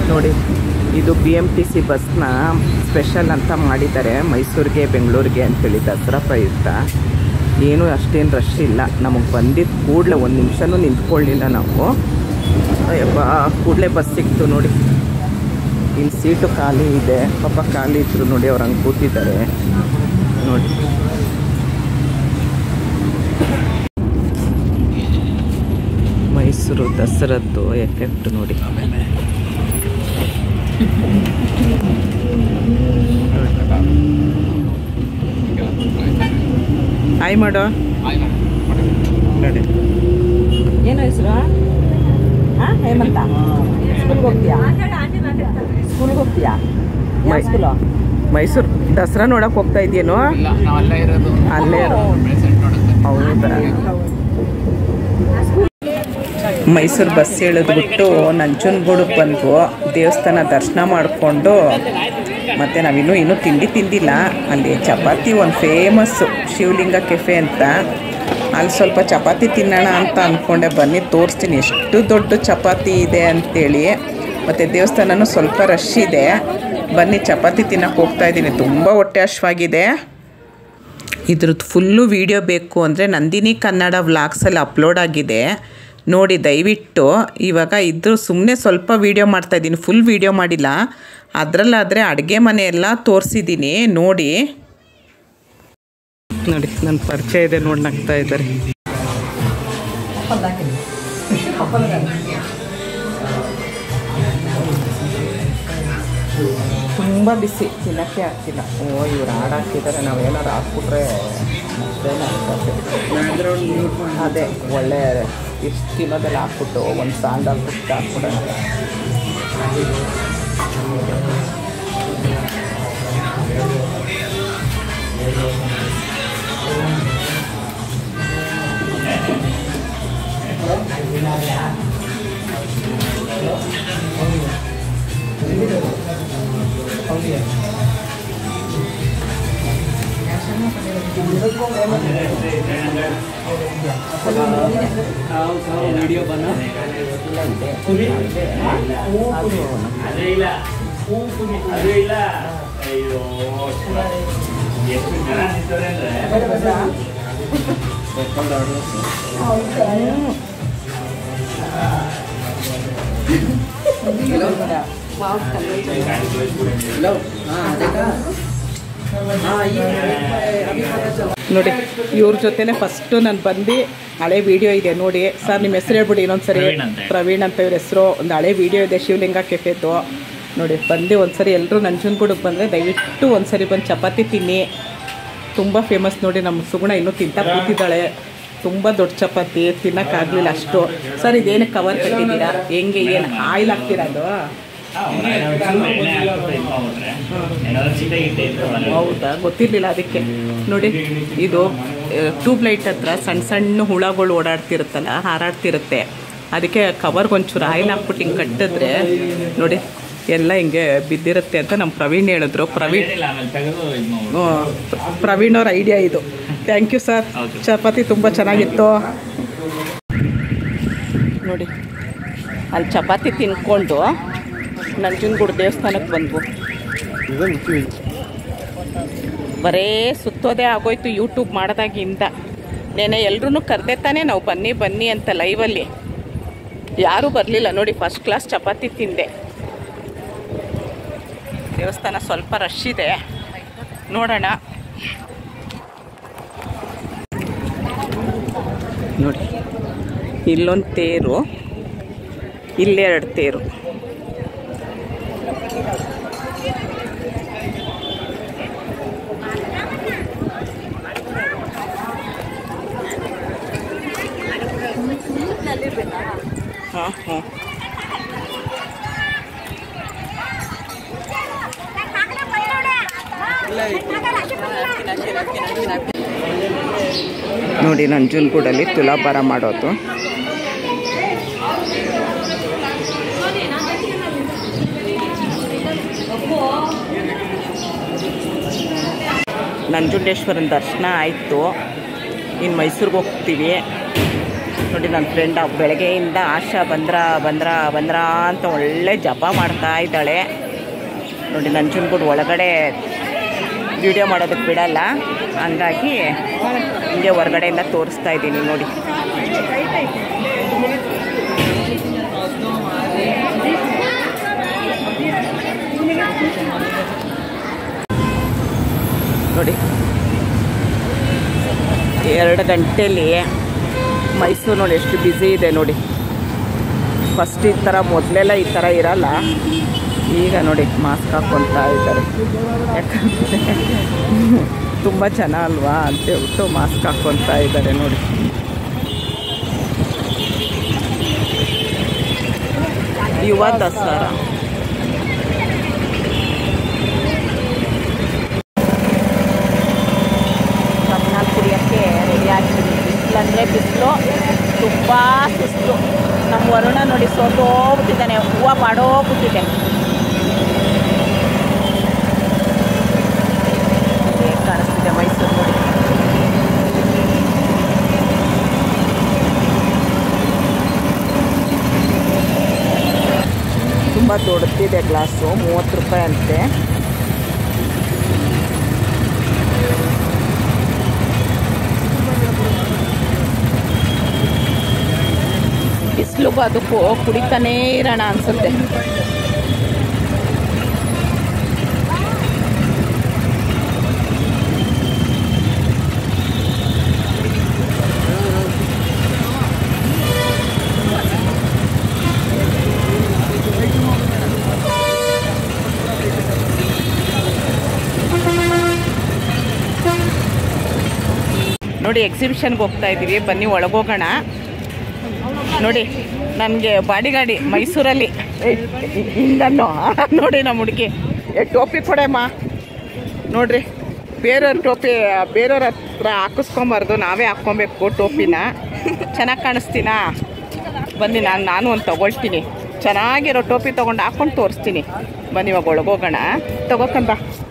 ನೋಡಿ ಇದು B M T C ಬಸ್ನ ಸ್ಪೆಷಲ್ ಅಂತ ಮಾಡಿದ್ದಾರೆ ಮೈಸೂರಿಗೆ ಬೆಂಗಳೂರಿಗೆ ಅಂತೇಳಿ ದಸರಾ ಪ್ರಯುಕ್ತ ಏನು ಅಷ್ಟೇನು ರಶ್ ಇಲ್ಲ ನಮಗೆ ಬಂದಿದ್ದ ಕೂಡಲೇ ಒಂದು ನಿಮಿಷನೂ ನಿಂತ್ಕೊಳ್ಳಿಲ್ಲ ನಾವು ಅಯ್ಯಪ್ಪ ಕೂಡಲೇ ಬಸ್ ಸಿಕ್ತು ನೋಡಿ ಇಲ್ಲಿ ಸೀಟು ಖಾಲಿ ಇದೆ ಪಾಪ ಖಾಲಿ ಇದ್ರು ನೋಡಿ ಅವ್ರು ಹಂಗೆ ಕೂತಿದ್ದಾರೆ ನೋಡಿ ಮೈಸೂರು ದಸರದ್ದು ಎಫೆಕ್ಟ್ ನೋಡಿ ಆಯ್ ಮಾಡೋ ನೋಡಿ ಏನು ಹೆಸರು ಹಾಂ ಹೇಮಂತ ಸ್ಕೂಲ್ಗೆ ಹೋಗ್ತೀಯಾ ಸ್ಕೂಲ್ಗೆ ಹೋಗ್ತೀಯಾ ಯಾವ ಮೈ- ಸ್ಕೂಲು ಮೈಸೂರು ದಸರಾ ನೋಡಕ್ ಹೋಗ್ತಾ ಇದೆಯೇನೋ ಇಲ್ಲ ನಾವು ಅಲ್ಲೇ ಇರೋದು ಅಲ್ಲೇ ಇರೋ- ಪ್ರೆಸೆಂಟ್ ನೋಡುತ್ತೆ ಹೌದಾ ಮೈಸೂರು ಬಸ್ ಇಳಿದ್ಬಿಟ್ಟು ನಂಜನಗೂಡಿಗೆ ಬಂದ್ವು ದೇವಸ್ಥಾನ ದರ್ಶನ ಮಾಡಿಕೊಂಡು ಮತ್ತು ನಾವಿನ್ನೂ ಇನ್ನೂ ತಿಂಡಿ ತಿಂದಿಲ್ಲ ಅಲ್ಲಿ ಚಪಾತಿ ಒಂದು ಫೇಮಸ್ಸು ಶಿವಲಿಂಗ ಕೆಫೆ ಅಂತ ಅಲ್ಲಿ ಸ್ವಲ್ಪ ಚಪಾತಿ ತಿನ್ನೋಣ ಅಂತ ಅಂದ್ಕೊಂಡೆ ಬನ್ನಿ ತೋರಿಸ್ತೀನಿ ಎಷ್ಟು ದೊಡ್ಡ ಚಪಾತಿ ಇದೆ ಅಂತೇಳಿ ಮತ್ತು ದೇವಸ್ಥಾನನೂ ಸ್ವಲ್ಪ ರಶ್ ಇದೆ ಬನ್ನಿ ಚಪಾತಿ ತಿನ್ನಕ್ಕೆ ಹೋಗ್ತಾ ಇದ್ದೀನಿ ತುಂಬ ಹೊಟ್ಟೆ ಹಶ್ವಾಗಿದೆ ಇದ್ರದ್ದು ಫುಲ್ಲು ವೀಡಿಯೋ ಬೇಕು ಅಂದರೆ ನಂದಿನಿ ಕನ್ನಡ ವ್ಲಾಗ್ಸಲ್ಲಿ ಅಪ್ಲೋಡ್ ಆಗಿದೆ ನೋಡಿ ದಯವಿಟ್ಟು ಇವಾಗ ಇದ್ರ ಸುಮ್ಮನೆ ಸ್ವಲ್ಪ ವೀಡಿಯೋ ಮಾಡ್ತಾಯಿದ್ದೀನಿ ಫುಲ್ ವೀಡಿಯೋ ಮಾಡಿಲ್ಲ ಅದರಲ್ಲಾದರೆ ಅಡುಗೆ ಮನೆ ಎಲ್ಲ ತೋರಿಸಿದ್ದೀನಿ ನೋಡಿ ನೋಡಿ ನನ್ನ ಪರಿಚಯ ಇದೆ ನೋಡಿ ನಗ್ತಾ ಇದ್ದಾರೆ ತುಂಬ ಬಿಸಿ ತಿನ್ನಕ್ಕೆ ಆಗ್ತಿಲ್ಲ ಓ ಇವ್ರು ಹಾಡು ಹಾಕಿದ್ದಾರೆ ನಾವು ಏನಾರು ಹಾಕ್ಬಿಟ್ರೆ ಅಷ್ಟೇನೆ ಆಗ್ತದೆ. ಅದೇ ಒಳ್ಳೆ ಇಷ್ಟು ತಿನ್ನೋದೆಲ್ಲ ಹಾಕ್ಬಿಟ್ಟು ಒಂದು ಸಾಂಗ್ ಹಾಕ್ಬಿಟ್ಟು ಹಾಕ್ಬಿಡೋಣ ನೋಡಿ ಇವ್ರ ಜೊತೆನೆ ಫಸ್ಟು ನಾನು ಬಂದು ಹಳೆ ವಿಡಿಯೋ ಇದೆ ನೋಡಿ ಸರ್ ನಿಮ್ಮ ಹೆಸರು ಹೇಳ್ಬಿಡಿ ಇನ್ನೊಂದ್ಸರಿ ಪ್ರವೀಣ್ ಅಂತ ಹೇಳಿ. ಪ್ರವೀಣ್ ಅಂತ ಇವ್ರ ಹೆಸರು ಒಂದು ಹಳೆ ವಿಡಿಯೋ ಇದೆ ಶಿವಲಿಂಗ ಕೆಫೆದು ನೋಡಿ ಬಂದು ಒಂದ್ಸರಿ ಎಲ್ಲರೂ ನಂಜನಗೂಡಿಗೆ ಬಂದರೆ ದಯವಿಟ್ಟು ಒಂದ್ಸರಿ ಬಂದು ಚಪಾತಿ ತಿನ್ನಿ ತುಂಬ ಫೇಮಸ್ ನೋಡಿ ನಮ್ಮ ಸುಗುಣ ಇನ್ನೂ ತಿಂತಾ ಕೂತಿದ್ದಾಳೆ ತುಂಬ ದೊಡ್ಡ ಚಪಾತಿ ತಿನ್ನೋಕ್ಕಾಗಲಿಲ್ಲ ಅಷ್ಟು ಸರ್ ಇದೇನಕ್ಕೆ ಕವರ್ ಕಟ್ಟಿದ್ದೀರಾ ಹೆಂಗೆ ಏನು ಆಯಿಲ್ ಹಾಕ್ತೀರಾ ಅದು ಹೌದಾ ಗೊತ್ತಿರಲಿಲ್ಲ ಅದಕ್ಕೆ ನೋಡಿ ಇದು ಟ್ಯೂಬ್ ಲೈಟ್ ಹತ್ರ ಸಣ್ಣ ಸಣ್ಣ ಹುಳಗಳು ಓಡಾಡ್ತಿರುತ್ತಲ್ಲ ಹಾರಾಡ್ತಿರುತ್ತೆ ಅದಕ್ಕೆ ಕವರ್ಗೆ ಒಂಚೂರು ಆಯಿಲ್ ಹಾಕ್ಬಿಟ್ಟು ಹಿಂಗೆ ಕಟ್ಟಿದ್ರೆ ನೋಡಿ ಎಲ್ಲ ಹಿಂಗೆ ಬಿದ್ದಿರುತ್ತೆ ಅಂತ ನಮ್ಮ ಪ್ರವೀಣ್ ಹೇಳಿದ್ರು ಪ್ರವೀಣ್ ಹ್ಞೂ, ಪ್ರವೀಣ್ ಅವ್ರ ಐಡಿಯಾ ಇದು ಥ್ಯಾಂಕ್ ಯು ಸರ್ ಹೌದು. ಚಪಾತಿ ತುಂಬ ಚೆನ್ನಾಗಿತ್ತು ನೋಡಿ ಅಲ್ಲಿ ಚಪಾತಿ ತಿನ್ಕೊಂಡು ನಂಜನಗೂಡು ದೇವಸ್ಥಾನಕ್ಕೆ ಬಂದ್ವು ಬರೇ ಸುತ್ತೋದೇ ಆಗೋಯ್ತು ಯೂಟ್ಯೂಬ್ ಮಾಡೋದಾಗಿಂದ ನೆನೆ ಎಲ್ರೂ ಕರೆದೆ ತಾನೇ ನಾವು ಬನ್ನಿ ಬನ್ನಿ ಅಂತ ಲೈವಲ್ಲಿ ಯಾರೂ ಬರಲಿಲ್ಲ ನೋಡಿ ಫಸ್ಟ್ ಕ್ಲಾಸ್ ಚಪಾತಿ ತಿಂದೆ ದೇವಸ್ಥಾನ ಸ್ವಲ್ಪ ರಶ್ ಇದೆ ನೋಡೋಣ ನೋಡಿ ಇಲ್ಲೊಂದು ತೇರು ಇಲ್ಲೆರಡು ತೇರು ಹಾಂ ಹಾಂ ನೋಡಿ ನಂಜನಗೂಡಲ್ಲಿ ತುಲಾಭಾರ ಮಾಡೋದು ನಂಜುಂಡೇಶ್ವರನ ದರ್ಶನ ಆಯಿತು ಇನ್ನು ಮೈಸೂರಿಗೆ ಹೋಗ್ತೀವಿ ನೋಡಿ ನನ್ನ ಫ್ರೆಂಡ್ ಬೆಳಗ್ಗೆಯಿಂದ ಆಶಾ ಬಂದ್ರ ಬಂದ್ರ ಬಂದ್ರ ಅಂತ ಒಳ್ಳೆ ಜಪ ಮಾಡ್ತಾ ಇದ್ದಾಳೆ ನೋಡಿ ನಂಜನಗೂಡು ಒಳಗಡೆ ವಿಡಿಯೋ ಮಾಡೋದಕ್ಕೆ ಬಿಡಲ್ಲ ಹಂಗಾಗಿ ಹಿಂಗೆ ಹೊರಗಡೆಯಿಂದ ತೋರಿಸ್ತಾ ಇದ್ದೀನಿ ನೋಡಿ ನೋಡಿ ಎರಡು ಗಂಟೆಲಿ ಮೈಸೂರು ನೋಡಿ ಎಷ್ಟು ಬ್ಯುಸಿ ಇದೆ ನೋಡಿ ಫಸ್ಟ್ ಈ ಥರ ಮೊದಲೆಲ್ಲ ಈ ಥರ ಇರಲ್ಲ ಈಗ ನೋಡಿ ಮಾಸ್ಕ್ ಹಾಕ್ಕೊತಾ ಇದ್ದಾರೆ ಯಾಕಂದರೆ ತುಂಬ ಜನ ಅಲ್ವಾ ಅಂತ ಹೇಳ್ಬಿಟ್ಟು ಮಾಸ್ಕ್ ಹಾಕ್ಕೊತಾ ಇದ್ದಾರೆ ನೋಡಿ ಯುವ ದಸರಾ ಕಬ್ಬಿನ ಕುಡಿಯೋಕ್ಕೆ ರೆಡಿ ಆಗ್ತೀನಿ ಬಿಸಿಲಂದರೆ ಬಿಸಿಲು ತುಂಬ ಸುಸ್ತು ನಮ್ಮ ವರುಣ ನೋಡಿ ಸೋತೋಗ್ಬಿಟ್ಟಿದ್ದಾನೆ ಹೂವು ಮಾಡೋಗ್ಬಿಟ್ಟಿದೆ ಹೇಗೆ ಕಾಣಿಸ್ತಿದೆ ಮೈಸೂರು ನೋಡಿ ತುಂಬ ದೊಡ್ಡದಿದೆ ಗ್ಲಾಸು ಮೂವತ್ತು ರೂಪಾಯಿ ಅಂತೆ ಬಿಸಿಲಿಗೂ ಅದಕ್ಕೂ ಕುಡಿತಾನೇ ಇರೋಣ ಅನ್ಸುತ್ತೆ ನೋಡಿ ಎಕ್ಸಿಬಿಷನ್ಗೆ ಹೋಗ್ತಾ ಇದ್ದೀವಿ ಬನ್ನಿ ಒಳಗೋಗೋಣ ನೋಡಿ ನನಗೆ ಬಾಡಿ ಗಾಡಿ ಮೈಸೂರಲ್ಲಿ ಹಿಂಗನ್ನು ನೋಡಿ ನಮ್ಮ ಹುಡುಗಿ ಏ ಟೋಪಿ ಕೊಡೆಮ್ಮ ನೋಡ್ರಿ ಬೇರೆಯವ್ರ ಟೋಪಿ ಬೇರೆಯವ್ರ ಹತ್ರ ಹಾಕಿಸ್ಕೊಂಬಾರ್ದು ನಾವೇ ಹಾಕ್ಕೊಬೇಕು ಟೋಪಿನ ಚೆನ್ನಾಗಿ ಕಾಣಿಸ್ತೀನಾ ಬನ್ನಿ ನಾನು ನಾನು ಒಂದು ತೊಗೊಳ್ತೀನಿ ಚೆನ್ನಾಗಿರೋ ಟೋಪಿ ತೊಗೊಂಡು ಹಾಕ್ಕೊಂಡು ತೋರಿಸ್ತೀನಿ ಬನ್ನಿ ಇವಾಗ ಒಳಗೋಗೋಣ ತಗೋಕಂತ